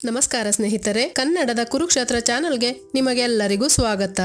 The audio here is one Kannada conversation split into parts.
ನಮಸ್ಕಾರ ಸ್ನೇಹಿತರೆ ಕನ್ನಡದ ಕುರುಕ್ಷೇತ್ರ ಚಾನೆಲ್ಗೆ ನಿಮಗೆಲ್ಲರಿಗೂ ಸ್ವಾಗತ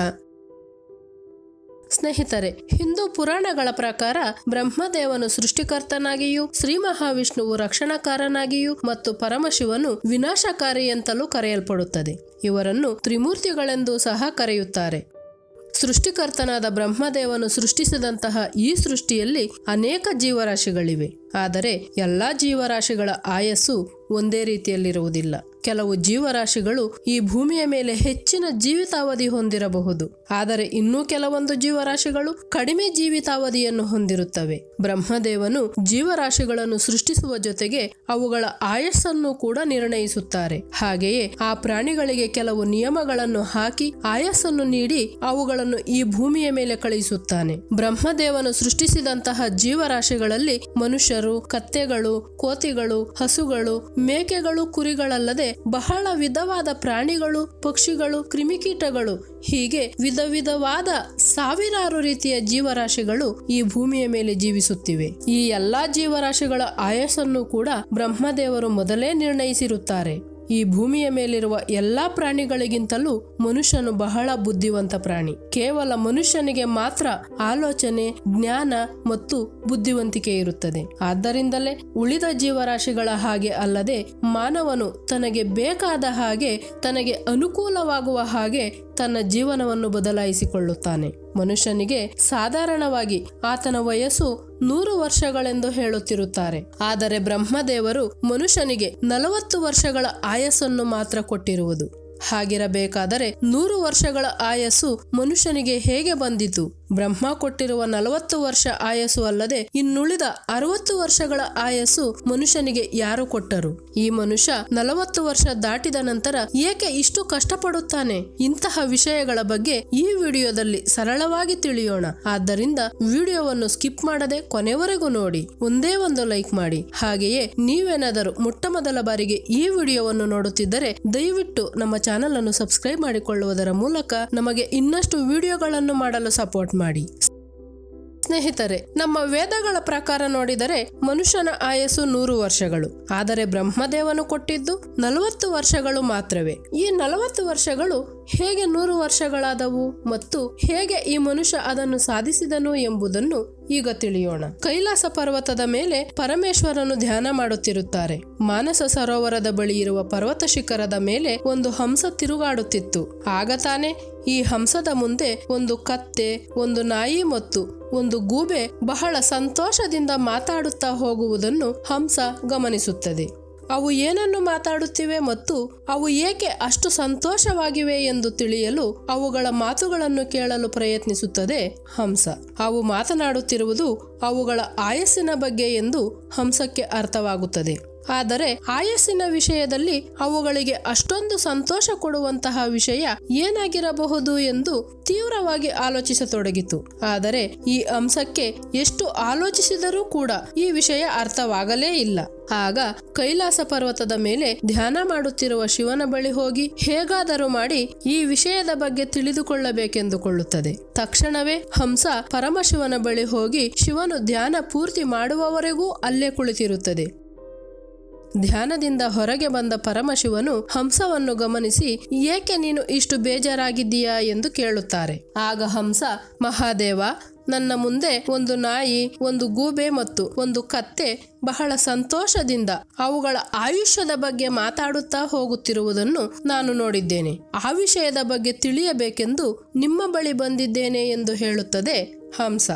ಸ್ನೇಹಿತರೆ ಹಿಂದೂ ಪುರಾಣಗಳ ಪ್ರಕಾರ ಬ್ರಹ್ಮದೇವನು ಸೃಷ್ಟಿಕರ್ತನಾಗಿಯೂ ಶ್ರೀ ಮಹಾವಿಷ್ಣುವು ರಕ್ಷಣಕಾರನಾಗಿಯೂ ಮತ್ತು ಪರಮಶಿವನು ವಿನಾಶಕಾರಿ ಅಂತಲೂ ಕರೆಯಲ್ಪಡುತ್ತದೆ ಇವರನ್ನು ತ್ರಿಮೂರ್ತಿಗಳೆಂದು ಸಹ ಕರೆಯುತ್ತಾರೆ ಸೃಷ್ಟಿಕರ್ತನಾದ ಬ್ರಹ್ಮದೇವನು ಸೃಷ್ಟಿಸಿದಂತಹ ಈ ಸೃಷ್ಟಿಯಲ್ಲಿ ಅನೇಕ ಜೀವರಾಶಿಗಳಿವೆ ಆದರೆ ಎಲ್ಲ ಜೀವರಾಶಿಗಳ ಆಯಸ್ಸು ಒಂದೇ ರೀತಿಯಲ್ಲಿರುವುದಿಲ್ಲ ಕೆಲವು ಜೀವರಾಶಿಗಳು ಈ ಭೂಮಿಯ ಮೇಲೆ ಹೆಚ್ಚಿನ ಜೀವಿತಾವಧಿ ಹೊಂದಿರಬಹುದು ಆದರೆ ಇನ್ನೂ ಕೆಲವೊಂದು ಜೀವರಾಶಿಗಳು ಕಡಿಮೆ ಜೀವಿತಾವಧಿಯನ್ನು ಹೊಂದಿರುತ್ತವೆ ಬ್ರಹ್ಮದೇವನು ಜೀವರಾಶಿಗಳನ್ನು ಸೃಷ್ಟಿಸುವ ಜೊತೆಗೆ ಅವುಗಳ ಆಯಸ್ಸನ್ನು ಕೂಡ ನಿರ್ಣಯಿಸುತ್ತಾರೆ ಹಾಗೆಯೇ ಆ ಪ್ರಾಣಿಗಳಿಗೆ ಕೆಲವು ನಿಯಮಗಳನ್ನು ಹಾಕಿ ಆಯಸ್ಸನ್ನು ನೀಡಿ ಅವುಗಳನ್ನು ಈ ಭೂಮಿಯ ಮೇಲೆ ಕಳುಹಿಸುತ್ತಾನೆ ಬ್ರಹ್ಮದೇವನು ಸೃಷ್ಟಿಸಿದಂತಹ ಜೀವರಾಶಿಗಳಲ್ಲಿ ಮನುಷ್ಯರು ಕತ್ತೆಗಳು ಕೋತಿಗಳು ಹಸುಗಳು ಮೇಕೆಗಳು ಕುರಿಗಳಲ್ಲದೆ ಬಹಳ ವಿಧವಾದ ಪ್ರಾಣಿಗಳು ಪಕ್ಷಿಗಳು ಕ್ರಿಮಿಕೀಟಗಳು ಹೀಗೆ ವಿಧ ವಿಧವಾದ ಸಾವಿರಾರು ರೀತಿಯ ಜೀವರಾಶಿಗಳು ಈ ಭೂಮಿಯ ಮೇಲೆ ಜೀವಿಸುತ್ತಿವೆ ಈ ಎಲ್ಲಾ ಜೀವರಾಶಿಗಳ ಆಯಸ್ಸನ್ನು ಕೂಡ ಬ್ರಹ್ಮದೇವರು ಮೊದಲೇ ನಿರ್ಣಯಿಸಿರುತ್ತಾರೆ ಈ ಭೂಮಿಯ ಮೇಲಿರುವ ಎಲ್ಲಾ ಪ್ರಾಣಿಗಳಿಗಿಂತಲೂ ಮನುಷ್ಯನು ಬಹಳ ಬುದ್ಧಿವಂತ ಪ್ರಾಣಿ ಕೇವಲ ಮನುಷ್ಯನಿಗೆ ಮಾತ್ರ ಆಲೋಚನೆ ಜ್ಞಾನ ಮತ್ತು ಬುದ್ಧಿವಂತಿಕೆ ಇರುತ್ತದೆ ಆದ್ದರಿಂದಲೇ ಉಳಿದ ಜೀವರಾಶಿಗಳ ಹಾಗೆ ಅಲ್ಲದೆ ಮಾನವನು ತನಗೆ ಬೇಕಾದ ಹಾಗೆ ತನಗೆ ಅನುಕೂಲವಾಗುವ ಹಾಗೆ ತನ್ನ ಜೀವನವನ್ನು ಬದಲಾಯಿಸಿಕೊಳ್ಳುತ್ತಾನೆ ಮನುಷ್ಯನಿಗೆ ಸಾಧಾರಣವಾಗಿ ಆತನ ವಯಸ್ಸು ನೂರು ವರ್ಷಗಳೆಂದು ಹೇಳುತ್ತಿರುತ್ತಾರೆ ಆದರೆ ಬ್ರಹ್ಮದೇವರು ಮನುಷ್ಯನಿಗೆ ನಲವತ್ತು ವರ್ಷಗಳ ಆಯಸ್ಸನ್ನು ಮಾತ್ರ ಕೊಟ್ಟಿರುವುದು ಹಾಗಿರಬೇಕಾದರೆ ನೂರು ವರ್ಷಗಳ ಆಯಸ್ಸು ಮನುಷ್ಯನಿಗೆ ಹೇಗೆ ಬಂದಿತು ಬ್ರಹ್ಮ ಕೊಟ್ಟಿರುವ ನಲವತ್ತು ವರ್ಷ ಆಯಸ್ಸು ಅಲ್ಲದೆ ಇನ್ನುಳಿದ ಅರವತ್ತು ವರ್ಷಗಳ ಆಯಸ್ಸು ಮನುಷ್ಯನಿಗೆ ಯಾರು ಕೊಟ್ಟರು ಈ ಮನುಷ್ಯ ನಲವತ್ತು ವರ್ಷ ದಾಟಿದ ನಂತರ ಏಕೆ ಇಷ್ಟು ಕಷ್ಟಪಡುತ್ತಾನೆ ಇಂತಹ ವಿಷಯಗಳ ಬಗ್ಗೆ ಈ ವಿಡಿಯೋದಲ್ಲಿ ಸರಳವಾಗಿ ತಿಳಿಯೋಣ ಆದ್ದರಿಂದ ವಿಡಿಯೋವನ್ನು ಸ್ಕಿಪ್ ಮಾಡದೆ ಕೊನೆವರೆಗೂ ನೋಡಿ ಒಂದೇ ಒಂದು ಲೈಕ್ ಮಾಡಿ ಹಾಗೆಯೇ ನೀವೇನಾದರೂ ಮೊಟ್ಟ ಮೊದಲ ಬಾರಿಗೆ ಈ ವಿಡಿಯೋವನ್ನು ನೋಡುತ್ತಿದ್ದರೆ ದಯವಿಟ್ಟು ನಮ್ಮ ಚಾನೆಲ್ ಅನ್ನು ಸಬ್ಸ್ಕ್ರೈಬ್ ಮಾಡಿಕೊಳ್ಳುವುದರ ಮೂಲಕ ನಮಗೆ ಇನ್ನಷ್ಟು ವಿಡಿಯೋಗಳನ್ನು ಮಾಡಲು ಸಪೋರ್ಟ್ ಮಾಡಿ ಸ್ನೇಹಿತರೆ ನಮ್ಮ ವೇದಗಳ ಪ್ರಕಾರ ನೋಡಿದರೆ ಮನುಷ್ಯನ ಆಯಸ್ಸು ನೂರು ವರ್ಷಗಳು ಆದರೆ ಬ್ರಹ್ಮದೇವನು ಕೊಟ್ಟಿದ್ದು ನಲವತ್ತು ವರ್ಷಗಳು ಮಾತ್ರವೇ ಈ ನಲವತ್ತು ವರ್ಷಗಳು ಹೇಗೆ ನೂರು ವರ್ಷಗಳಾದವು ಮತ್ತು ಹೇಗೆ ಈ ಮನುಷ್ಯ ಅದನ್ನು ಸಾಧಿಸಿದನು ಎಂಬುದನ್ನು ಈಗ ತಿಳಿಯೋಣ ಕೈಲಾಸ ಪರ್ವತದ ಮೇಲೆ ಪರಮೇಶ್ವರನು ಧ್ಯಾನ ಮಾಡುತ್ತಿರುತ್ತಾರೆ ಮಾನಸ ಸರೋವರದ ಬಳಿ ಇರುವ ಪರ್ವತ ಶಿಖರದ ಮೇಲೆ ಒಂದು ಹಂಸ ತಿರುಗಾಡುತ್ತಿತ್ತು ಆಗ ತಾನೇ ಈ ಹಂಸದ ಮುಂದೆ ಒಂದು ಕತ್ತೆ ಒಂದು ನಾಯಿ ಮತ್ತು ಒಂದು ಗೂಬೆ ಬಹಳ ಸಂತೋಷದಿಂದ ಮಾತಾಡುತ್ತಾ ಹೋಗುವುದನ್ನು ಹಂಸ ಗಮನಿಸುತ್ತದೆ ಅವು ಏನನ್ನು ಮಾತಾಡುತ್ತಿವೆ ಮತ್ತು ಅವು ಏಕೆ ಅಷ್ಟು ಸಂತೋಷವಾಗಿವೆ ಎಂದು ತಿಳಿಯಲು ಅವುಗಳ ಮಾತುಗಳನ್ನು ಕೇಳಲು ಪ್ರಯತ್ನಿಸುತ್ತದೆ ಹಂಸ ಅವು ಮಾತನಾಡುತ್ತಿರುವುದು ಅವುಗಳ ಆಯಸ್ಸಿನ ಬಗ್ಗೆ ಎಂದು ಹಂಸಕ್ಕೆ ಅರ್ಥವಾಗುತ್ತದೆ ಆದರೆ ಆಯಸ್ಸಿನ ವಿಷಯದಲ್ಲಿ ಅವುಗಳಿಗೆ ಅಷ್ಟೊಂದು ಸಂತೋಷ ಕೊಡುವಂತಹ ವಿಷಯ ಏನಾಗಿರಬಹುದು ಎಂದು ತೀವ್ರವಾಗಿ ಆಲೋಚಿಸತೊಡಗಿತು ಆದರೆ ಈ ಅಂಶಕ್ಕೆ ಎಷ್ಟು ಆಲೋಚಿಸಿದರೂ ಕೂಡ ಈ ವಿಷಯ ಅರ್ಥವಾಗಲೇ ಇಲ್ಲ ಆಗ ಕೈಲಾಸ ಪರ್ವತದ ಮೇಲೆ ಧ್ಯಾನ ಮಾಡುತ್ತಿರುವ ಶಿವನ ಬಳಿ ಹೋಗಿ ಹೇಗಾದರೂ ಮಾಡಿ ಈ ವಿಷಯದ ಬಗ್ಗೆ ತಿಳಿದುಕೊಳ್ಳಬೇಕೆಂದುಕೊಳ್ಳುತ್ತದೆ ತಕ್ಷಣವೇ ಹಂಸ ಪರಮಶಿವನ ಬಳಿ ಹೋಗಿ ಶಿವನು ಧ್ಯಾನ ಪೂರ್ತಿ ಮಾಡುವವರೆಗೂ ಅಲ್ಲೇ ಕುಳಿತಿರುತ್ತದೆ ಧ್ಯಾನದಿಂದ ಹೊರಗೆ ಬಂದ ಪರಮಶಿವನು ಹಂಸವನ್ನು ಗಮನಿಸಿ ಏಕೆ ನೀನು ಇಷ್ಟು ಬೇಜಾರಾಗಿದ್ದೀಯಾ ಎಂದು ಕೇಳುತ್ತಾರೆ ಆಗ ಹಂಸ ಮಹಾದೇವ ನನ್ನ ಮುಂದೆ ಒಂದು ನಾಯಿ ಒಂದು ಗೂಬೆ ಮತ್ತು ಒಂದು ಕತ್ತೆ ಬಹಳ ಸಂತೋಷದಿಂದ ಅವುಗಳ ಆಯುಷ್ಯದ ಬಗ್ಗೆ ಮಾತಾಡುತ್ತಾ ಹೋಗುತ್ತಿರುವುದನ್ನು ನಾನು ನೋಡಿದ್ದೇನೆ ಆ ವಿಷಯದ ಬಗ್ಗೆ ತಿಳಿಯಬೇಕೆಂದು ನಿಮ್ಮ ಬಳಿ ಬಂದಿದ್ದೇನೆ ಎಂದು ಹೇಳುತ್ತದೆ ಹಂಸ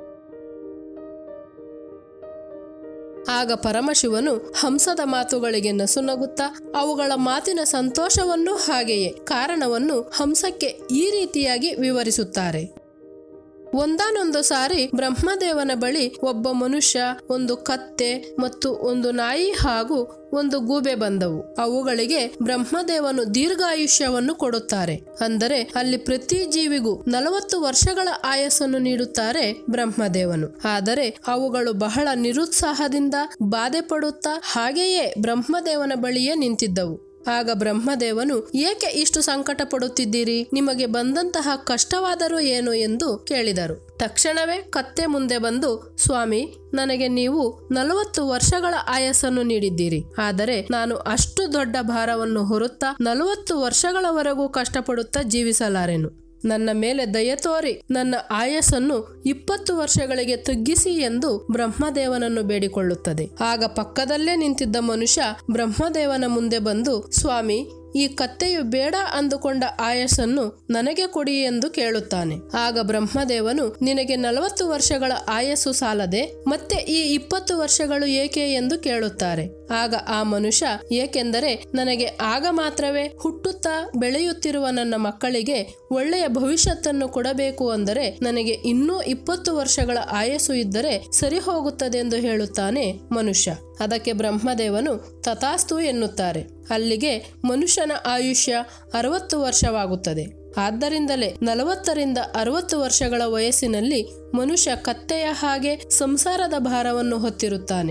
ಆಗ ಪರಮಶಿವನು ಹಂಸದ ಮಾತುಗಳಿಗೆ ನಸುನಗುತ್ತಾ ಅವುಗಳ ಮಾತಿನ ಸಂತೋಷವನ್ನು ಹಾಗೆಯೇ ಕಾರಣವನ್ನು ಹಂಸಕ್ಕೆ ಈ ರೀತಿಯಾಗಿ ವಿವರಿಸುತ್ತಾರೆ ಒಂದಾನೊಂದು ಸಾರಿ ಬ್ರಹ್ಮದೇವನ ಬಳಿ ಒಬ್ಬ ಮನುಷ್ಯ ಒಂದು ಕತ್ತೆ ಮತ್ತು ಒಂದು ನಾಯಿ ಹಾಗೂ ಒಂದು ಗೂಬೆ ಬಂದವು ಅವುಗಳಿಗೆ ಬ್ರಹ್ಮದೇವನು ದೀರ್ಘಾಯುಷ್ಯವನ್ನು ಕೊಡುತ್ತಾರೆ ಅಂದರೆ ಅಲ್ಲಿ ಪ್ರತಿ ಜೀವಿಗೂ ನಲವತ್ತು ವರ್ಷಗಳ ಆಯಸ್ಸನ್ನು ನೀಡುತ್ತಾರೆ ಬ್ರಹ್ಮದೇವನು ಆದರೆ ಅವುಗಳು ಬಹಳ ನಿರುತ್ಸಾಹದಿಂದ ಬಾಧೆ ಪಡುತ್ತಾ ಹಾಗೆಯೇ ಬ್ರಹ್ಮದೇವನ ಬಳಿಯೇ ನಿಂತಿದ್ದವು ಆಗ ಬ್ರಹ್ಮದೇವನು ಏಕೆ ಇಷ್ಟು ಸಂಕಟ ಪಡುತ್ತಿದ್ದೀರಿ ನಿಮಗೆ ಬಂದಂತಹ ಕಷ್ಟವಾದರೂ ಏನು ಎಂದು ಕೇಳಿದರು ತಕ್ಷಣವೇ ಕತ್ತೆ ಮುಂದೆ ಬಂದು ಸ್ವಾಮಿ ನನಗೆ ನೀವು ನಲವತ್ತು ವರ್ಷಗಳ ಆಯಸ್ಸನ್ನು ನೀಡಿದ್ದೀರಿ ಆದರೆ ನಾನು ಅಷ್ಟು ದೊಡ್ಡ ಭಾರವನ್ನು ಹೊರುತ್ತಾ ನಲವತ್ತು ವರ್ಷಗಳವರೆಗೂ ಕಷ್ಟಪಡುತ್ತಾ ಜೀವಿಸಲಾರೆನು ನನ್ನ ಮೇಲೆ ದಯ ತೋರಿ ನನ್ನ ಆಯಸ್ಸನ್ನು ಇಪ್ಪತ್ತು ವರ್ಷಗಳಿಗೆ ತಗ್ಗಿಸಿ ಎಂದು ಬ್ರಹ್ಮದೇವನನ್ನು ಬೇಡಿಕೊಳ್ಳುತ್ತದೆ ಆಗ ಪಕ್ಕದಲ್ಲೇ ನಿಂತಿದ್ದ ಮನುಷ್ಯ ಬ್ರಹ್ಮದೇವನ ಮುಂದೆ ಬಂದು ಸ್ವಾಮಿ ಈ ಕತ್ತೆಯು ಬೇಡ ಅಂದುಕೊಂಡ ಆಯಸ್ಸನ್ನು ನನಗೆ ಕೊಡಿ ಎಂದು ಕೇಳುತ್ತಾನೆ ಆಗ ಬ್ರಹ್ಮದೇವನು ನಿನಗೆ ನಲವತ್ತು ವರ್ಷಗಳ ಆಯಸ್ಸು ಸಾಲದೆ ಮತ್ತೆ ಈ ಇಪ್ಪತ್ತು ವರ್ಷಗಳು ಏಕೆ ಎಂದು ಕೇಳುತ್ತಾರೆ ಆಗ ಆ ಮನುಷ್ಯ ಏಕೆಂದರೆ ನನಗೆ ಆಗ ಮಾತ್ರವೇ ಹುಟ್ಟುತ್ತಾ ಬೆಳೆಯುತ್ತಿರುವ ನನ್ನ ಮಕ್ಕಳಿಗೆ ಒಳ್ಳೆಯ ಭವಿಷ್ಯತ್ತನ್ನು ಕೊಡಬೇಕು ಅಂದರೆ ನನಗೆ ಇನ್ನೂ ಇಪ್ಪತ್ತು ವರ್ಷಗಳ ಆಯಸ್ಸು ಇದ್ದರೆ ಸರಿ ಹೋಗುತ್ತದೆಂದು ಹೇಳುತ್ತಾನೆ ಮನುಷ್ಯ ಅದಕ್ಕೆ ಬ್ರಹ್ಮದೇವನು ತಥಾಸ್ತು ಎನ್ನುತ್ತಾರೆ ಅಲ್ಲಿಗೆ ಮನುಷ್ಯನ ಆಯುಷ್ಯ ಅರವತ್ತು ವರ್ಷವಾಗುತ್ತದೆ ಆದ್ದರಿಂದಲೇ ನಲವತ್ತರಿಂದ ಅರವತ್ತು ವರ್ಷಗಳ ವಯಸ್ಸಿನಲ್ಲಿ ಮನುಷ್ಯ ಕತ್ತೆಯ ಹಾಗೆ ಸಂಸಾರದ ಭಾರವನ್ನು ಹೊತ್ತಿರುತ್ತಾನೆ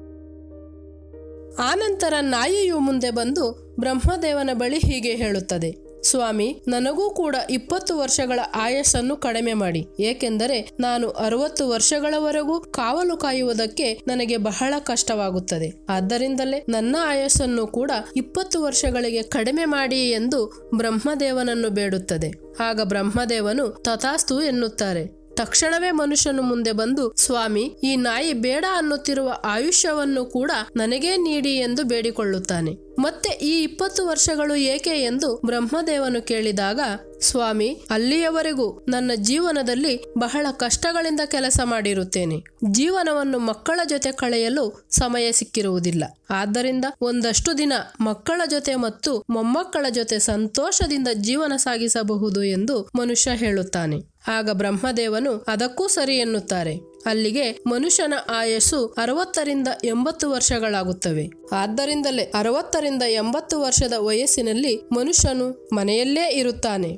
ಆನಂತರ ನಾಯಿಯು ಮುಂದೆ ಬಂದು ಬ್ರಹ್ಮದೇವನ ಬಳಿ ಹೀಗೆ ಹೇಳುತ್ತದೆ ಸ್ವಾಮಿ ನನಗೂ ಕೂಡ ಇಪ್ಪತ್ತು ವರ್ಷಗಳ ಆಯಸ್ಸನ್ನು ಕಡಿಮೆ ಮಾಡಿ ಏಕೆಂದರೆ ನಾನು ಅರವತ್ತು ವರ್ಷಗಳವರೆಗೂ ಕಾವಲು ಕಾಯುವುದಕ್ಕೆ ನನಗೆ ಬಹಳ ಕಷ್ಟವಾಗುತ್ತದೆ ಆದ್ದರಿಂದಲೇ ನನ್ನ ಆಯಸ್ಸನ್ನು ಕೂಡ ಇಪ್ಪತ್ತು ವರ್ಷಗಳಿಗೆ ಕಡಿಮೆ ಮಾಡಿ ಎಂದು ಬ್ರಹ್ಮದೇವನನ್ನು ಬೇಡುತ್ತದೆ ಆಗ ಬ್ರಹ್ಮದೇವನು ತಥಾಸ್ತು ಎನ್ನುತ್ತಾರೆ ತಕ್ಷಣವೇ ಮನುಷ್ಯನು ಮುಂದೆ ಬಂದು ಸ್ವಾಮಿ ಈ ನಾಯಿ ಬೇಡ ಅನ್ನುತ್ತಿರುವ ಆಯುಷ್ಯವನ್ನು ಕೂಡ ನನಗೇ ನೀಡಿ ಎಂದು ಬೇಡಿಕೊಳ್ಳುತ್ತಾನೆ ಮತ್ತೆ ಈ ಇಪ್ಪತ್ತು ವರ್ಷಗಳು ಏಕೆ ಎಂದು ಬ್ರಹ್ಮದೇವನು ಕೇಳಿದಾಗ ಸ್ವಾಮಿ ಅಲ್ಲಿಯವರೆಗೂ ನನ್ನ ಜೀವನದಲ್ಲಿ ಬಹಳ ಕಷ್ಟಗಳಿಂದ ಕೆಲಸ ಮಾಡಿರುತ್ತೇನೆ ಜೀವನವನ್ನು ಮಕ್ಕಳ ಜೊತೆ ಕಳೆಯಲು ಸಮಯ ಸಿಕ್ಕಿರುವುದಿಲ್ಲ ಆದ್ದರಿಂದ ಒಂದಷ್ಟು ದಿನ ಮಕ್ಕಳ ಜೊತೆ ಮತ್ತು ಮೊಮ್ಮಕ್ಕಳ ಜೊತೆ ಸಂತೋಷದಿಂದ ಜೀವನ ಸಾಗಿಸಬಹುದು ಎಂದು ಮನುಷ್ಯ ಹೇಳುತ್ತಾನೆ ಆಗ ಬ್ರಹ್ಮದೇವನು ಅದಕ್ಕೂ ಸರಿ ಎನ್ನುತ್ತಾರೆ ಅಲ್ಲಿಗೆ ಮನುಷ್ಯನ ಆಯಸ್ಸು ಅರವತ್ತರಿಂದ ಎಂಬತ್ತು ವರ್ಷಗಳಾಗುತ್ತವೆ ಆದ್ದರಿಂದಲೇ ಅರವತ್ತರಿಂದ ಎಂಬತ್ತು ವರ್ಷದ ವಯಸ್ಸಿನಲ್ಲಿ ಮನುಷ್ಯನು ಮನೆಯಲ್ಲೇ ಇರುತ್ತಾನೆ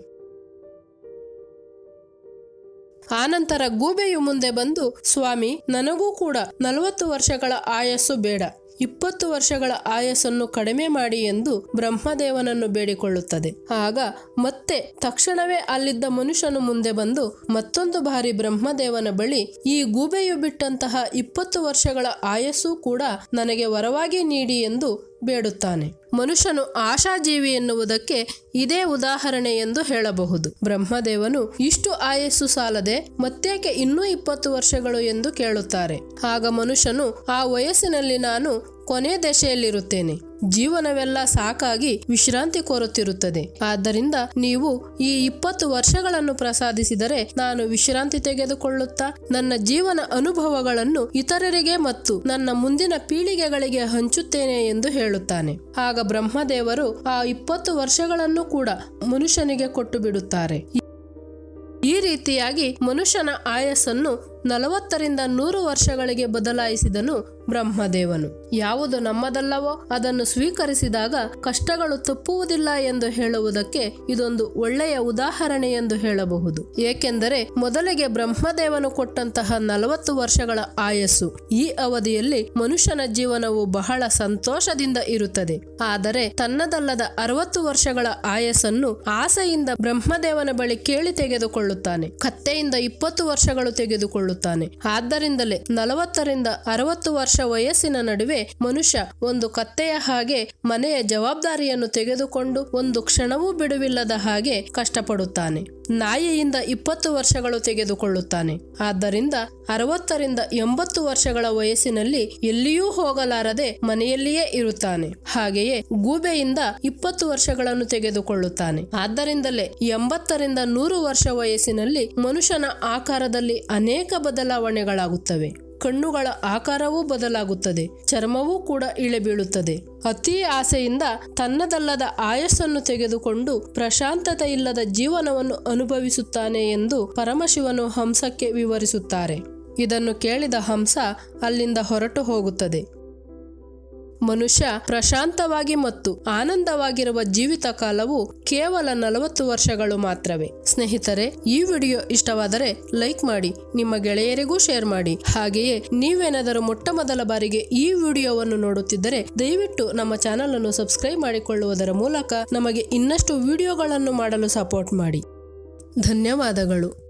ಆನಂತರ ಗೂಬೆಯು ಮುಂದೆ ಬಂದು ಸ್ವಾಮಿ ನನಗೂ ಕೂಡ ನಲವತ್ತು ವರ್ಷಗಳ ಆಯಸ್ಸು ಬೇಡ ಇಪ್ಪತ್ತು ವರ್ಷಗಳ ಆಯಸ್ಸನ್ನು ಕಡಿಮೆ ಮಾಡಿ ಎಂದು ಬ್ರಹ್ಮದೇವನನ್ನು ಬೇಡಿಕೊಳ್ಳುತ್ತದೆ ಆಗ ಮತ್ತೆ ತಕ್ಷಣವೇ ಅಲ್ಲಿದ್ದ ಮನುಷ್ಯನು ಮುಂದೆ ಬಂದು ಮತ್ತೊಂದು ಬಾರಿ ಬ್ರಹ್ಮದೇವನ ಬಳಿ ಈ ಗೂಬೆಯು ಬಿಟ್ಟಂತಹ ಇಪ್ಪತ್ತು ವರ್ಷಗಳ ಆಯಸ್ಸು ಕೂಡ ನನಗೆ ವರವಾಗಿ ನೀಡಿ ಎಂದು ಬೇಡುತ್ತಾನೆ ಮನುಷ್ಯನು ಆಶಾಜೀವಿ ಎನ್ನುವುದಕ್ಕೆ ಇದೇ ಉದಾಹರಣೆ ಎಂದು ಹೇಳಬಹುದು ಬ್ರಹ್ಮದೇವನು ಇಷ್ಟು ಆಯಸ್ಸು ಸಾಲದೆ ಮತ್ತೇಕೆ ಇನ್ನೂ ಇಪ್ಪತ್ತು ವರ್ಷಗಳು ಎಂದು ಕೇಳುತ್ತಾರೆ ಆಗ ಮನುಷ್ಯನು ಆ ವಯಸ್ಸಿನಲ್ಲಿ ನಾನು ಕೊನೆ ದಶೆಯಲ್ಲಿರುತ್ತೇನೆ ಜೀವನವೆಲ್ಲ ಸಾಕಾಗಿ ವಿಶ್ರಾಂತಿ ಕೋರುತ್ತಿರುತ್ತದೆ ಆದ್ದರಿಂದ ನೀವು ಈ ಇಪ್ಪತ್ತು ವರ್ಷಗಳನ್ನು ಪ್ರಸಾದಿಸಿದರೆ ನಾನು ವಿಶ್ರಾಂತಿ ತೆಗೆದುಕೊಳ್ಳುತ್ತಾ ನನ್ನ ಜೀವನ ಅನುಭವಗಳನ್ನು ಇತರರಿಗೆ ಮತ್ತು ನನ್ನ ಮುಂದಿನ ಪೀಳಿಗೆಗಳಿಗೆ ಹಂಚುತ್ತೇನೆ ಎಂದು ಹೇಳುತ್ತಾನೆ ಆಗ ಬ್ರಹ್ಮದೇವರು ಆ ಇಪ್ಪತ್ತು ವರ್ಷಗಳನ್ನು ಕೂಡ ಮನುಷ್ಯನಿಗೆ ಕೊಟ್ಟು ಬಿಡುತ್ತಾರೆ ಈ ರೀತಿಯಾಗಿ ಮನುಷ್ಯನ ಆಯಸ್ಸನ್ನು ನಲವತ್ತರಿಂದ ನೂರು ವರ್ಷಗಳಿಗೆ ಬದಲಾಯಿಸಿದನು ಬ್ರಹ್ಮದೇವನು ಯಾವುದು ನಮ್ಮದಲ್ಲವೋ ಅದನ್ನು ಸ್ವೀಕರಿಸಿದಾಗ ಕಷ್ಟಗಳು ತಪ್ಪುವುದಿಲ್ಲ ಎಂದು ಹೇಳುವುದಕ್ಕೆ ಇದೊಂದು ಒಳ್ಳೆಯ ಉದಾಹರಣೆ ಎಂದು ಹೇಳಬಹುದು ಏಕೆಂದರೆ ಮೊದಲಿಗೆ ಬ್ರಹ್ಮದೇವನು ಕೊಟ್ಟಂತಹ ನಲವತ್ತು ವರ್ಷಗಳ ಆಯಸ್ಸು ಈ ಅವಧಿಯಲ್ಲಿ ಮನುಷ್ಯನ ಜೀವನವು ಬಹಳ ಸಂತೋಷದಿಂದ ಇರುತ್ತದೆ ಆದರೆ ತನ್ನದಲ್ಲದ ಅರವತ್ತು ವರ್ಷಗಳ ಆಯಸ್ಸನ್ನು ಆಸೆಯಿಂದ ಬ್ರಹ್ಮದೇವನ ಬಳಿ ಕೇಳಿ ತೆಗೆದುಕೊಳ್ಳುತ್ತಾನೆ ಕತ್ತೆಯಿಂದ ಇಪ್ಪತ್ತು ವರ್ಷಗಳು ತೆಗೆದುಕೊಳ್ಳುತ್ತಾನೆ ಆದ್ದರಿಂದಲೇ ನಲವತ್ತರಿಂದ ಅರವತ್ತು ವರ್ಷ ವಯಸ್ಸಿನ ನಡುವೆ ಮನುಷ್ಯ ಒಂದು ಕತ್ತೆಯ ಹಾಗೆ ಮನೆಯ ಜವಾಬ್ದಾರಿಯನ್ನು ತೆಗೆದುಕೊಂಡು ಒಂದು ಕ್ಷಣವೂ ಬಿಡುವಿಲ್ಲದ ಹಾಗೆ ಕಷ್ಟಪಡುತ್ತಾನೆ ನಾಯಿಯಿಂದ ಇಪ್ಪತ್ತು ವರ್ಷಗಳು ತೆಗೆದುಕೊಳ್ಳುತ್ತಾನೆ ಆದ್ದರಿಂದ ಅರವತ್ತರಿಂದ ಎಂಬತ್ತು ವರ್ಷಗಳ ವಯಸ್ಸಿನಲ್ಲಿ ಎಲ್ಲಿಯೂ ಹೋಗಲಾರದೆ ಮನೆಯಲ್ಲಿಯೇ ಇರುತ್ತಾನೆ ಹಾಗೆಯೇ ಗೂಬೆಯಿಂದ ಇಪ್ಪತ್ತು ವರ್ಷಗಳನ್ನು ತೆಗೆದುಕೊಳ್ಳುತ್ತಾನೆ ಆದ್ದರಿಂದಲೇ ಎಂಬತ್ತರಿಂದ ನೂರು ವರ್ಷ ವಯಸ್ಸಿನಲ್ಲಿ ಮನುಷ್ಯನ ಆಕಾರದಲ್ಲಿ ಅನೇಕ ಬದಲಾವಣೆಗಳಾಗುತ್ತವೆ ಕಣ್ಣುಗಳ ಆಕಾರವೂ ಬದಲಾಗುತ್ತದೆ ಚರ್ಮವೂ ಕೂಡ ಇಳೆಬೀಳುತ್ತದೆ ಅತಿ ಆಸೆಯಿಂದ ತನ್ನದಲ್ಲದ ಆಯಸ್ಸನ್ನು ತೆಗೆದುಕೊಂಡು ಪ್ರಶಾಂತತೆ ಇಲ್ಲದ ಜೀವನವನ್ನು ಅನುಭವಿಸುತ್ತಾನೆ ಎಂದು ಪರಮಶಿವನು ಹಂಸಕ್ಕೆ ವಿವರಿಸುತ್ತಾರೆ ಇದನ್ನು ಕೇಳಿದ ಹಂಸ ಅಲ್ಲಿಂದ ಹೊರಟು ಹೋಗುತ್ತದೆ ಮನುಷ್ಯ ಪ್ರಶಾಂತವಾಗಿ ಮತ್ತು ಆನಂದವಾಗಿರುವ ಜೀವಿತ ಕಾಲವು ಕೇವಲ ನಲವತ್ತು ವರ್ಷಗಳು ಮಾತ್ರವೇ ಸ್ನೇಹಿತರೆ ಈ ವಿಡಿಯೋ ಇಷ್ಟವಾದರೆ ಲೈಕ್ ಮಾಡಿ ನಿಮ್ಮ ಗೆಳೆಯರಿಗೂ ಶೇರ್ ಮಾಡಿ ಹಾಗೆಯೇ ನೀವೇನಾದರೂ ಮೊಟ್ಟ ಮೊದಲ ಬಾರಿಗೆ ಈ ವಿಡಿಯೋವನ್ನು ನೋಡುತ್ತಿದ್ದರೆ ದಯವಿಟ್ಟು ನಮ್ಮ ಚಾನಲ್ ಅನ್ನು ಸಬ್ಸ್ಕ್ರೈಬ್ ಮಾಡಿಕೊಳ್ಳುವುದರ ಮೂಲಕ ನಮಗೆ ಇನ್ನಷ್ಟು ವಿಡಿಯೋಗಳನ್ನು ಮಾಡಲು ಸಪೋರ್ಟ್ ಮಾಡಿ ಧನ್ಯವಾದಗಳು